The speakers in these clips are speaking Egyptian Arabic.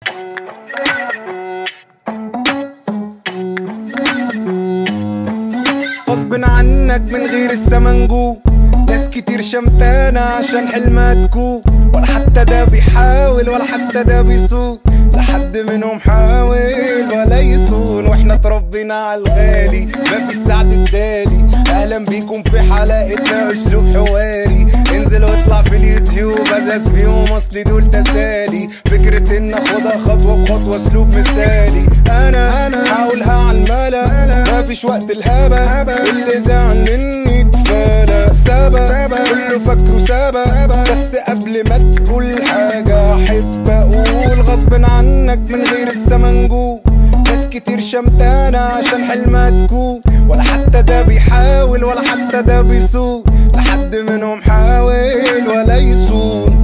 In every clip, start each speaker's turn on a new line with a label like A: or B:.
A: غصب عنك من غير السمنجو ناس كتير شمتانة عشان حلمها تكون ولا حتى ده بيحاول ولا حتى ده بيصون لحد منهم حاول ولا يصون واحنا اتربينا على الغالي ما في سعد الدالي اهلا بيكم في حلقتنا اسلوب حواري انزل واطلع في اليوتيوب ازاز فيهم اصلي دول تسالي فكرة ان اخدها خطوة بخطوة اسلوب مثالي انا انا هقولها على الملا مفيش وقت الهبة اللي زعل مني اتفالى سابا كله فاكره سابا بس قبل ما تقول حاجة احب اقول غصب عنك من غير السمنجو ناس كتير شمتانة عشان حلمها تكون ولا حتى ده بيحاول ولا حتى ده بيصون لحد منهم حاول ولا يصون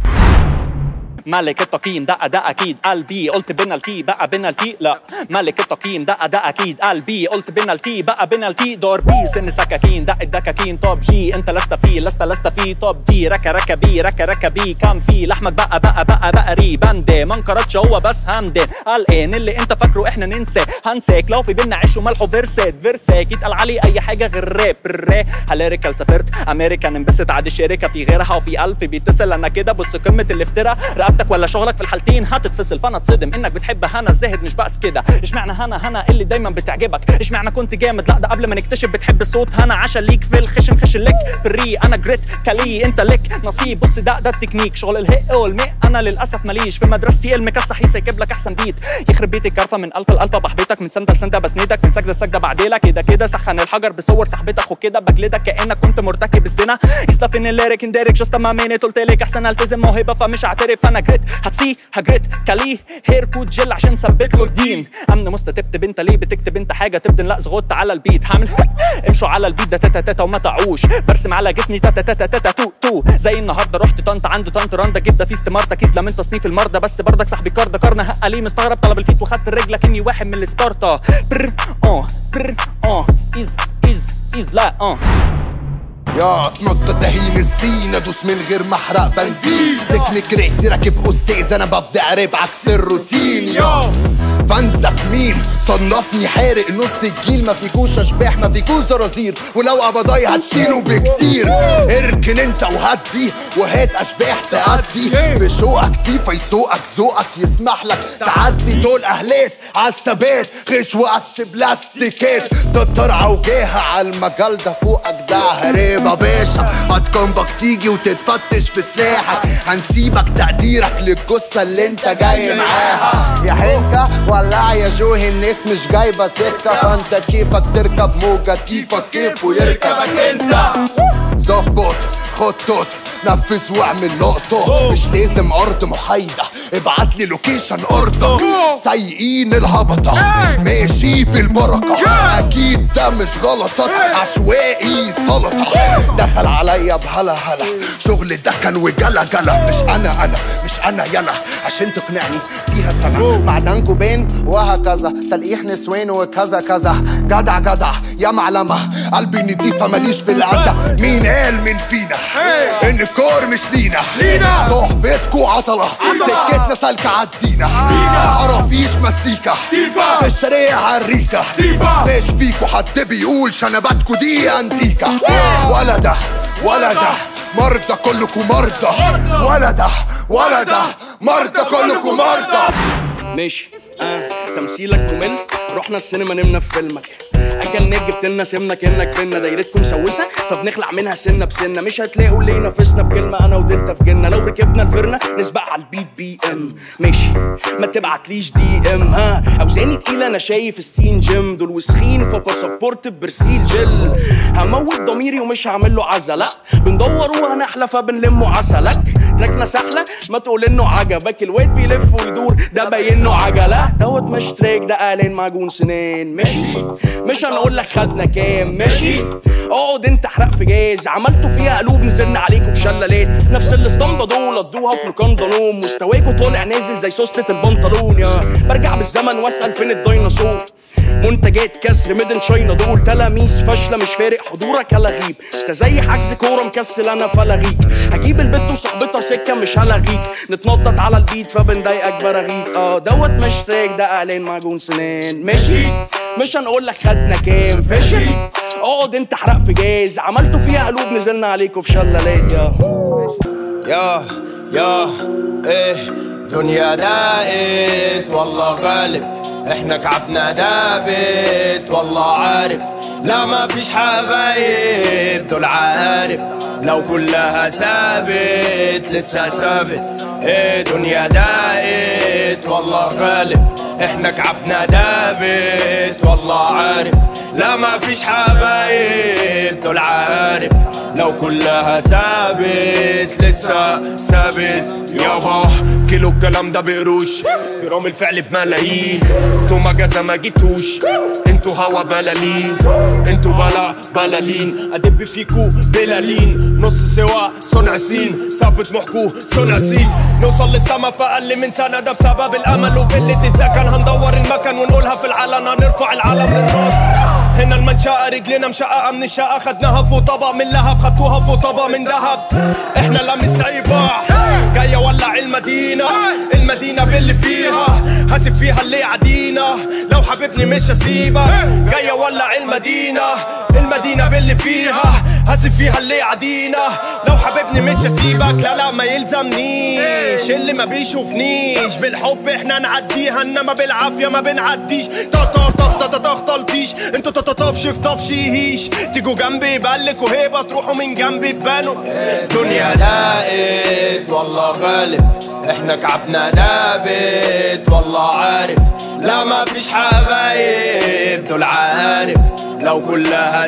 B: ملك التقييم ده ده اكيد قلبي قلت بنالتي بقى بنالتي لا ملك التقييم ده ده اكيد قلبي قلت بنالتي بقى بنالتي دور بي سن سكاكين دق الدكاكين طب جي انت لست فيه لست لست فيه طب دي ركا ركا بي ركا ركا بي كان في لحمك بقى بقى بقى بقى ري بندي ما انكرتش هو بس همدن قال ايه اللي انت فاكره احنا ننسى هنساك لو في بينا عيش وملح وفرسات فرساك يتقال علي اي حاجه غير راب الراب هليريكال سافرت امريكان انبسط عادي الشركه في غيرها وفي الف بيتصل انا كده بص قمه الافتراء رقبتك ولا شغلك في الحالتين هتتفصل فانا اتصدم انك بتحب هنا الزاهد مش بس كده اشمعنى هنا هنا اللي دايما بتعجبك اشمعنى كنت جامد لا ده قبل ما نكتشف بتحب الصوت هنا عشان ليك في الخشن خشن لك بالري انا جريت كالي انت لك نصيب بص ده ده التكنيك شغل الهق والماء انا للاسف ماليش في مدرستي المكسح يسيب لك احسن بيت يخرب بيت الكرفه من الف لالف بحبيتك من سنه لسنه بسندك من سجده لسجده بعديلك كده كده سخن الحجر بصور صاحبتك وكده بجلدك كانك كنت مرتكب الزنا يستفن الليريك انديرك جاست ما مينت قلت لك احسن التزم موهبه فمش هعترف انا جريت هتسي هجريت كاليه هير كود جل عشان ثبت له الدين امن مستتبت انت ليه بتكتب انت حاجه تبدن لا زغط على البيت هعمل امشوا على البيت ده تاتا تاتا وما تعوش برسم على جسمي تاتا تاتا تاتا تو تو زي النهارده رحت طنط عنده طنط رندا جبده في استمارة كيس من تصنيف المرضى بس بردك صاحبي كاردا كارنا هقى ليه مستغرب طلب الفيت وخدت الرجل لكني واحد من السبارتا بر اه بر اه از از از لا اه
C: يا اتنطط دهين الزين ادوس من غير ما احرق بنزين تكنيك راسي راكب استاذ انا ببدا اقرب عكس الروتين يا فانزك مين صنفني حارق نص الجيل ما فيكوش اشباح ما فيكوش زرازير ولو قبضاي هتشيله بكتير اركن انت وهدي وهات اشباح تعدي بشوقك تيفا يسوقك ذوقك يسمح لك تعدي دول اهلاس عالثبات غش وقش بلاستيكات تطرع وجاهة عالمجال ده فوقك ده هريبة باشا هتكمبك تيجي وتتفتش في سلاحك هنسيبك تقديرك للجثة اللي انت جاي معاها يا حنكة ولع يا جوهي الناس مش جايبة سكة فانت كيفك تركب موجة كيفك كيف ويركبك انت ظبط خطط نفذ واعمل لقطة مش لازم أرض محايدة ابعت لي لوكيشن أرضك سايقين الهبطة ماشي بالبركة أكيد ده مش غلطك عشوائي سلطة دخل عليا بهلا هلا شغل دكن وجلا جلا مش أنا أنا مش أنا يلا عشان تقنعني فيها سنة معدنكو بين وهكذا تلقيح نسوان وكذا كذا جدع جدع يا معلمة قلبي نضيفة ماليش في الأذى مين قال من فينا إن الكور مش لينا صحبتكو عطلة سكتنا سالكة عدينا عرفيش مسيكة في الشارع عريكة مش فيكو حد بيقول شنباتكو دي انتيكة ولا ده ولا ده مرضى كلكو مرضى ولا ده ولا ده مرضى كلكو مرضى
D: ماشي آه تمثيلك ممل رحنا السينما نمنا في فيلمك اكلناك جبت لنا سمنه كانك بينا دايرتكم مسوسه فبنخلع منها سنه بسنه مش هتلاقوا اللي ينافسنا بكلمه انا ودلتا في جنة لو ركبنا الفرنه نسبق على البيت بي ام ماشي ما تبعتليش دي ام ها اوزاني تقيله انا شايف السين جيم دول وسخين فباسبورت برسيل جل هموت ضميري ومش هعمل له عزا لا بندور وهنحلى فبنلمه عسلك تراكنا سحله ما تقول انه عجبك الواد بيلف ويدور ده باين له عجله دوت مش تراك ده قالين معجون سنين ماشي مش هنقول لك خدنا كام ماشي اقعد انت احرق في جاز عملتوا فيها قلوب نزلنا عليكم بشلالات نفس الاسطمبه دول قضوها في لوكاندا نوم مستواكوا طالع نازل زي سوسته البنطلون يا برجع بالزمن واسال فين الديناصور منتجات كسر ميدن شاينا دول تلاميذ فاشله مش فارق حضورك يلا غيب انت زي حجز كوره مكسل انا فلغيك هجيب البت وصاحبتها سكه مش هلغيك نتنطط على البيت فبنضايقك براغيت اه دوت مش تراك ده اعلان معجون سنان ماشي مش هنقول لك خدنا كام فاشل اقعد انت حرق في جاز عملتوا فيها قلوب نزلنا عليكم في شلالات يا
E: يا يا ايه دنيا داقت والله غالب احنا كعبنا دابت والله عارف لا ما فيش حبايب دول عارف لو كلها ثابت لسه ثابت ايه دنيا داقت والله غالب احنا كعبنا دابت والله عارف لا ما فيش حبايب دول عارف لو كلها ثابت لسه ثابت يابا كيلو الكلام ده بقروش جرام الفعل بملايين انتوا مجازة ما جيتوش انتوا هوا بلالين انتوا بلا بلالين ادب فيكو بلالين نص سوا صنع سين سافة محكو صنع سيد نوصل للسما في اقل من سنة ده بسبب الامل وقلة الدكن هندور المكان ونقولها في العلن هنرفع العلم للراس هنا المنشأة رجلنا مشققة من الشقة خدناها فوق طبق من لهب خدتوها فوق طبق من دهب احنا لا مش سايبة جاية ولع المدينة المدينة باللي فيها هسيب فيها اللي عدينا لو حبيبني مش هسيبك جاية ولع المدينة المدينة باللي فيها هسيب فيها اللي عدينا لو حبيبني مش هسيبك لا لا ما يلزمنيش اللي ما بيشوفنيش بالحب احنا نعديها انما بالعافية ما بنعديش طا طا طا طا طا طا طلطيش انتوا طا طا طفش في طفشيهيش تيجوا جنبي يبلك وهيبة تروحوا من جنبي تبانوا دنيا دقت والله غالب احنا كعبنا دابت والله عارف لا ما فيش حبايب دول عارف لو كلها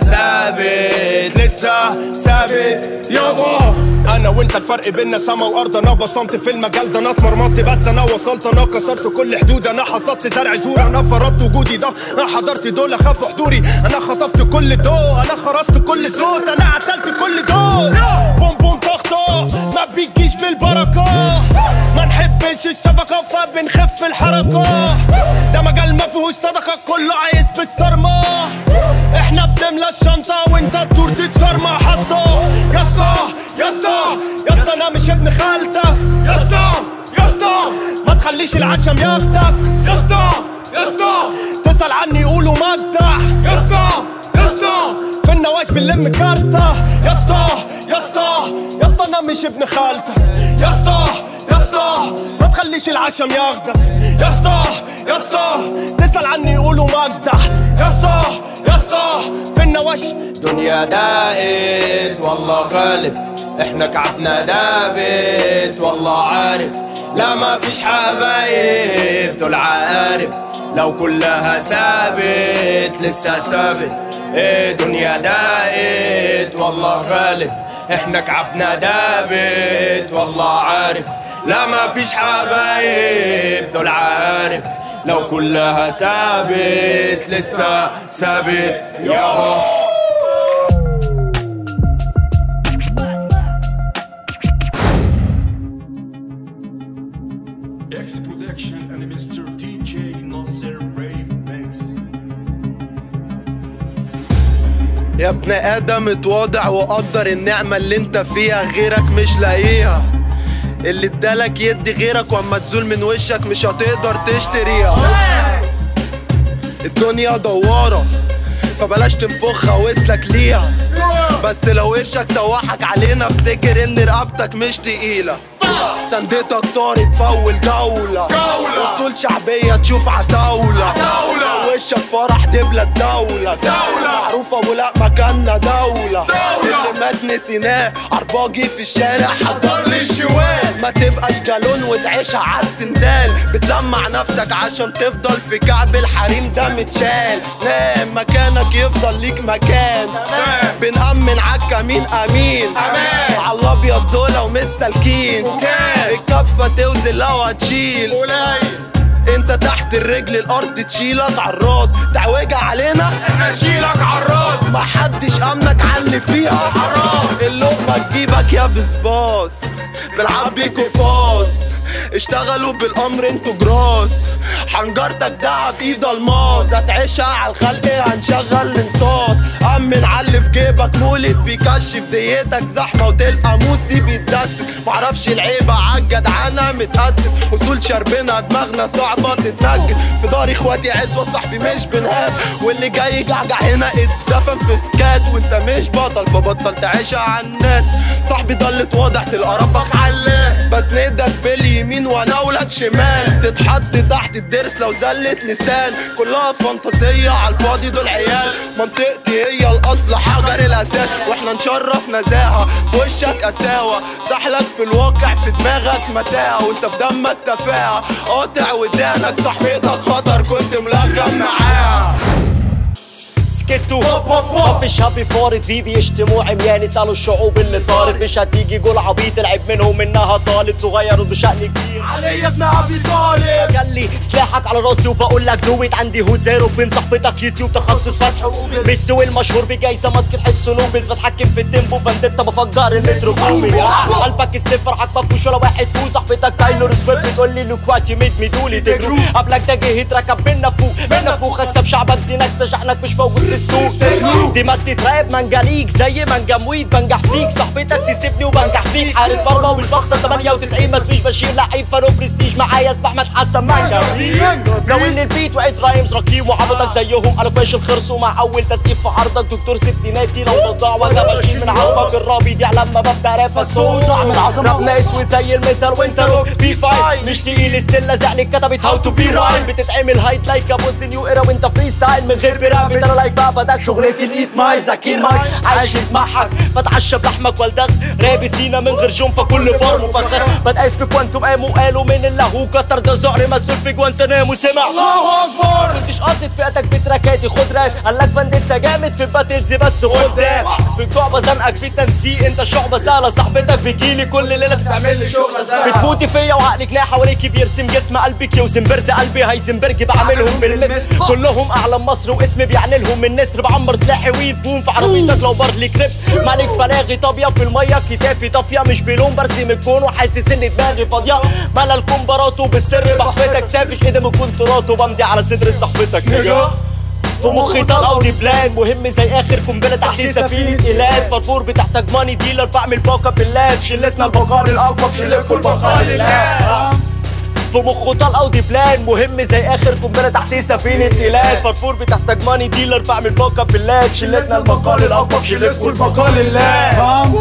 E: ثابت لسه ثابت يابا انا وانت الفرق بينا سما وارض انا بصمت في المجال ده انا اتمرمطت بس انا وصلت انا كسرت كل حدود انا حصدت زرع زور انا فرضت وجودي ده انا حضرت دول خافوا حضوري انا خطفت كل ضوء انا خرجت كل صوت انا قتلت كل دول بوم بوم طخطة ما بيجيش بالبركة ما نحبش الشفقة فبنخف الحركة ده مجال ما فيهوش صدقة كله عايز بالصرمة احنا بنملى الشنطة وانت تدور تتصرمى حصته يا اسطى يا اسطى يا اسطى انا مش ابن خالتك يا اسطى يا اسطى ما تخليش العشم ياخدك يا اسطى يا اسطى تسأل عني يقولوا مجدح يا اسطى يا اسطى في النواش بنلم كارتة يا اسطى يا اسطى يا اسطى انا مش ابن خالتك يا اسطى يا اسطى ما تخليش العشم ياخدك يا اسطى يا اسطى تسأل عني يقولوا مجدح يا اسطى يا اسطى في النواش دنيا دقت والله غالب احنا كعبنا دابت والله عارف لا ما فيش حبايب دول عارف لو كلها ثابت لسه ثابت ايه دنيا دقت والله غالب احنا كعبنا دابت والله عارف لا ما فيش حبايب دول عارف لو كلها ثابت لسه ثابت يا
F: X Production and Mr. DJ Nasser Remix.
G: يا ابن ادم اتواضع وقدر النعمة اللي انت فيها غيرك مش لاقيها اللي ادالك يدي غيرك واما تزول من وشك مش هتقدر تشتريها الدنيا دوارة فبلاش تنفخها واسلك ليها بس لو قرشك سوحك علينا افتكر ان رقبتك مش تقيلة سندتك طارت فول جولة وصول شعبية تشوف عتاولة وشك فرح دبلة تزاولة معروفة ولا مكاننا دولة اللي مات نسيناه عرباجي في الشارع حضر لي الشوال ما تبقاش جالون وتعيشها عالسندال بتلمع نفسك عشان تفضل في كعب الحريم ده متشال نام مكانك يفضل ليك مكان بنأمن عالكمين امين امان على الابيض دول ومش سالكين الكفه توزن لو هتشيل انت تحت الرجل الارض تشيلك عالراس تعوجها علينا احنا نشيلك عالراس محدش امنك علي فيها حراس اللقمه تجيبك يا بسباس بلعب بيك وفاس اشتغلوا بالامر انتوا جراس حنجرتك دعا بايد الماس هتعيشها على الخلق هنشغل الانصاص عم نعلي في جيبك مولد بيكشف ديتك زحمه وتلقى موسي بيتدسس معرفش العيبه عالجدعنه متاسس اصول شربنا دماغنا صعبه تتنجس في دار اخواتي عزوه صاحبي مش بنهاف واللي جاي جعجع هنا اتدفن في سكات وانت مش بطل فبطل تعيشها على الناس صاحبي ضلت واضح تلقى ربك علاه بسندك باليمين واناولك شمال تتحط تحت الدرس لو زلت لسان كلها فانتازية على الفاضي دول عيال منطقتي هي الاصل حجر الاساس واحنا نشرف نزاهة في وشك قساوة سحلك في الواقع في دماغك متاهة وانت في دمك تفاهة قاطع ودانك صاحبتك خطر كنت ملغم معاها
H: سكتوا ما فيش هابي فارض في بيشتموا عميان يسألوا الشعوب اللي طارت مش هتيجي جول عبيط العيب منهم انها طالت صغير وده شأن كبير
G: علي يا ابن ابي طالب
H: قال لي سلاحك على راسي وبقول لك دويت عندي هود زيرو بين صاحبتك يوتيوب تخصص فتح ميسي المشهور بجايزه ماسك تحسه نوبلز بتحكم في التيمبو فندتا بفجر المترو بومي قلبك ستيف فرحك مفهوش ولا واحد فوق صاحبتك تايلور سويفت بتقول لي لوكواتي ميد ميدولي تجرو قبلك ده جه يتركب بينا فوق بينا فوق اكسب شعبك دي نكسه شحنك مش موجود في السوق دي مادة راب منجليك زي منجا مويد بنجح فيك صاحبتك تسيبني وبنجح فيك حارس مرمى والبخسة 98 ما فيش بشير لعيب فاروق برستيج معايا اسمع احمد حسن منجا لو ان البيت وعيد رايمز رقيم وعبطك زيهم انا فاشل خرصوا مع اول تسقيف في عرضك دكتور ستيناتي لو تصدع ولا بشيل من عظمك الرابي دي لما ببدا راب الصوت من عظمه رابنا اسود زي الميتال وانت روك بي فايف مش تقيل ستيل لازعني كتبت هاو تو بي رايم بتتعمل هايت لايك ابوس نيو ايرا وانت فري ستايل من غير براب انا لايك بابا ده شغلتي الايد ماي زكين ماكس عايش يتمحك بتعشى بلحمك والدغ رابي سينا من غير جنفه كل بار مفخر بتقاس بكوانتم قاموا قالوا من اللهو كتر ده زهر مسؤول في جوانتنامو سمع الله اكبر كنتش قاصد فئتك بتراكاتي خد راب قال لك فندتا جامد في الباتلز بس خد راب في الجعبه زنقك في التنسيق انت شعبه سهله صاحبتك بيجيلي كل ليله بتعمل لي شغله سهله بتموتي فيا وعقلك ناح حواليكي بيرسم جسم قلبك يوسم برد قلبي هيزنبرج بعملهم بالمثل كلهم اعلم مصر واسمي بيعني لهم النسر بعمر سلاحي ويد بوم في عربيتك لو بارلي كريبس مالك بلاغي طابيه في الميه كتافي طافيه مش بلون برسم الكون وحاسس ان دماغي فاضيه ملا الكمبراتو بالسر بحفتك سافش ايدي من كونترات وبمضي على صدر صاحبتك نيجا في مخي طلقه ودي بلان مهم زي اخر قنبله تحت سفينه ايلات فرفور بتحتاج ماني ديلر بعمل باك اب باللات شلتنا البقال الاقوى في شلتكم البقال اللات في مخه طلقه ودي بلان مهم زي اخر قنبله تحت سفينه ايلات فرفور بتحتاج ماني ديلر بعمل باك اب باللات شلتنا البقال الاقوى في شلتكم البقال اللات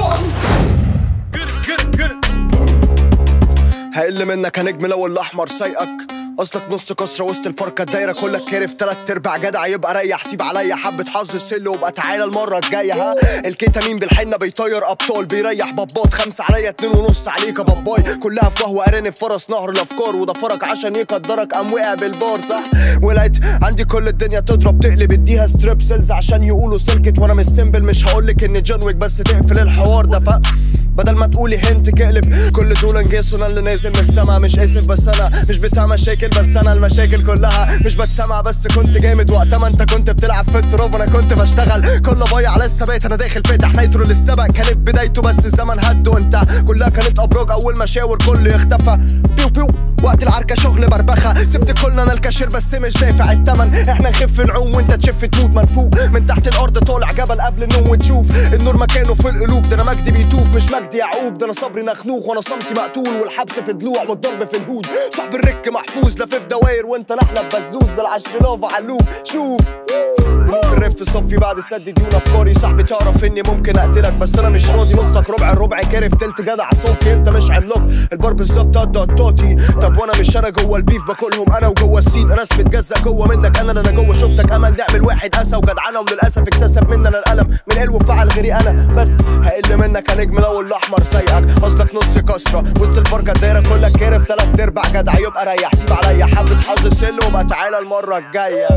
G: هقل منك هنجم لو الاحمر سايقك اصلك نص كسره وسط الفرقه الدايره كلك كرف تلات ارباع جدع يبقى ريح سيب عليا حبه حظ السل وابقى تعالى المره الجايه ها الكيتامين بالحنه بيطير ابطال بيريح بابات خمسه عليا اتنين ونص عليك يا باباي كلها في وهو ارانب فرس نهر الافكار وده فرق عشان يقدرك قام وقع بالبار صح ولقيت عندي كل الدنيا تضرب تقلب اديها ستريب سيلز عشان يقولوا سلكت وانا مش سيمبل مش هقولك ان جون ويك بس تقفل الحوار ده ف بدل ما تقولي هنت كقلب كل دول انجاز انا اللي نازل من السما مش اسف بس انا مش بتاع مشاكل بس انا المشاكل كلها مش بتسمع بس كنت جامد وقت ما انت كنت بتلعب في التراب انا كنت بشتغل كل بايع لسه بقيت انا داخل فاتح نايترو للسبق كانت بدايته بس الزمن هد وانت كلها كانت ابراج اول مشاور كله يختفى بيو بيو وقت العركة شغل بربخة سبت كلنا انا الكاشير بس مش دافع التمن احنا نخف نعوم وانت تشف تموت منفوق من تحت الارض طالع جبل قبل النوم وتشوف النور مكانه في القلوب ده انا مجدي بيتوف مش مجدي يعقوب ده انا صبري نخنوخ وانا صمتي مقتول والحبس في ضلوع والضرب في الهود صاحب الرك محفوظ لفيف دواير وانت نحلة بزوز العشر لافا علوب شوف ممكن رف صفي بعد سد ديون افكاري صاحبي تعرف اني ممكن اقتلك بس انا مش راضي نصك ربع الربع كرف تلت جدع صوفي انت مش عملاق البار بالظبط قد قطاطي طب وانا مش انا جوه البيف باكلهم انا وجوه السين انا متجزأ جوه منك انا انا جوه شفتك امل نعمل واحد اسى وجدعنه وللاسف اكتسب مننا الالم من قلب وفعل غيري انا بس هقل منك هنجم لو الاحمر سايقك قصدك نص كسره وسط الفرقه الدايره كلك كرف تلات ارباع جدع يبقى ريح سيب عليا حبه حظ سل وبقى تعالى المره الجايه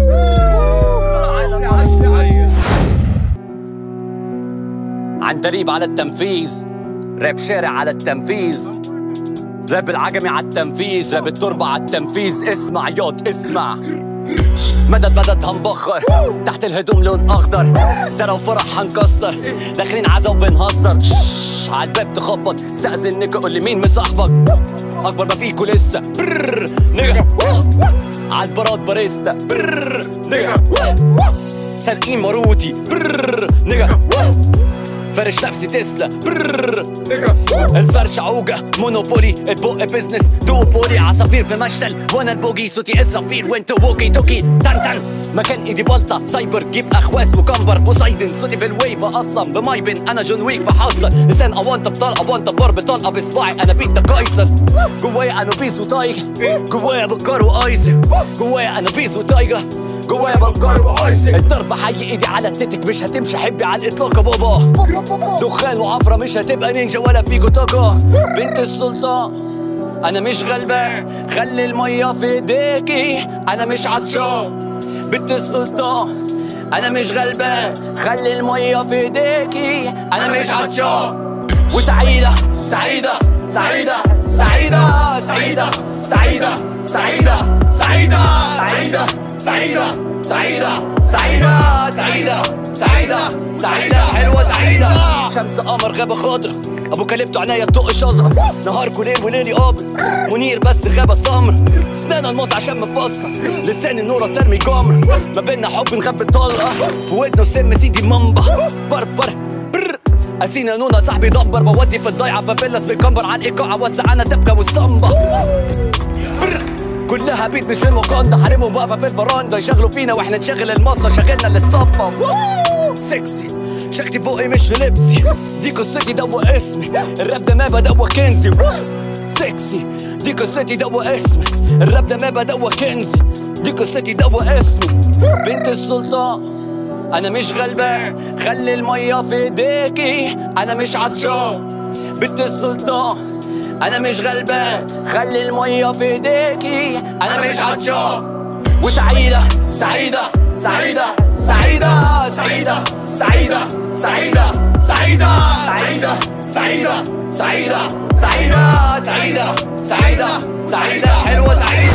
H: عندليب على التنفيذ راب شارع على التنفيذ راب العجمي على التنفيذ راب التربة على التنفيذ اسمع ياض اسمع مدد مدد هنبخر تحت الهدوم لون اخضر ده لو فرح هنكسر داخلين عزا وبنهزر شش، عالباب تخبط استأذن نيجا قول لي مين مصاحبك اكبر ما فيكوا لسه برر نيجا عالبارات باريستا برر نيجا سارقين ماروتي برر نيجا فرش نفسي تسلا برر الفرش عوجة مونوبولي البق بيزنس دوبولي عصافير في مشتل وانا البوجي صوتي اسرافيل وانتو ووكي توكي تن تن مكان ايدي بلطة سايبر جيب اخواس وكمبر بوسايدن صوتي في الويفة اصلا بمايبن انا جون ويك فحصل لسان اوانطة بطلقة وانطة ضرب طلقة بصباعي انا بيت ده قيصر جوايا انوبيس وتايجر جوايا بكار وايزر جوايا انوبيس وتايجر جوايا بكار وايزر الضربة حي ايدي على التتك مش هتمشي حبي على الاطلاق يا بابا دخان وعفرة مش هتبقى نينجا ولا فيكو طاقة بنت السلطان انا مش غلبان خلي المية في ايديكي انا مش عطشان بنت السلطان انا مش غلبان خلي المية في ايديكي انا مش عطشان وسعيدة سعيدة سعيدة سعيدة سعيدة سعيدة سعيدة سعيدة سعيدة سعيدة سعيدة سعيدة سعيدة سعيدة سعيدة حلوة سعيدة شمس قمر غابة خضرا ابو كليبتو عناية تطق الشجرة نهاركو ليل وليلي قابض منير بس غابة سمرا سنان الموز عشان مفصص لسان النورة سرمي جمر ما بينا حب نخبي الطلقة في ودنه سم سيدي منبه بربر بر اسينا نونا صاحبي دبر بودي في الضيعة ففلس بالكمبر على الايقاع وسع انا دبكة والصمبة بر كلها بيت مش في الوكاندا حريمهم واقفه في الفراندا يشغلوا فينا واحنا نشغل المصة شغلنا للصفة سكسي شكتي فوقي مش في لبسي دي قصتي دوا اسمي الراب ده ما بدوا كنزي سكسي دي قصتي دوا اسمي الراب ده ما بدوا كنزي دي قصتي دوا اسمي بنت السلطان انا مش غلبان خلي المية في ايديكي انا مش عطشان بنت السلطان انا مش غلبان خلي المية في ايديكي انا مش عطشان وسعيدة سعيدة سعيدة سعيدة سعيدة سعيدة سعيدة سعيدة سعيدة سعيدة سعيدة سعيدة سعيدة سعيدة سعيدة حلوة سعيدة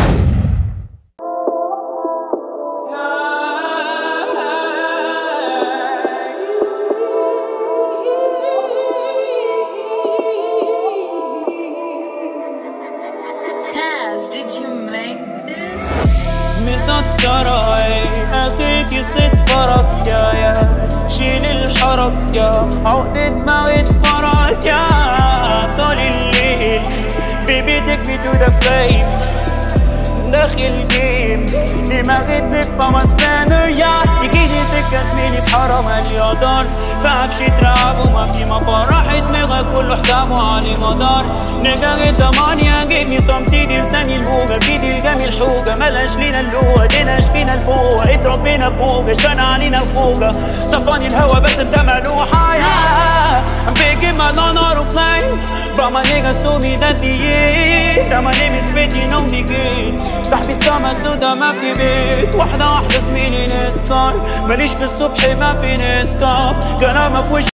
I: Taz, did you make this?
J: مسطرة اخيك ست فرج يا يا شيل الحرج يا عقدة موت فرج يا طول الليل بيبي take me to the flame داخل جيم دماغي تلف ما سبانر يا تجيلي سكة زميلي في حرم اليدار فعفش ترعب وما في مفرح دماغك كله حسابه على مدار نجاغي تمانية جيب مي سام سيدي بسني الموجة جيدي الجميل حوجة ملاش لينا اللوة ديناش فينا الفوقة اتربينا بوجة شان علينا الفوجة صفاني الهوا بس مسملوحة يا بيجي ما نار وفلايم But my niggas told me that the end That my name is Betty, you know me good صاحبي السما سودا ما في بيت واحدة واحدة زميلي نسكار ماليش في الصبح ما في نسكاف كلامه في وش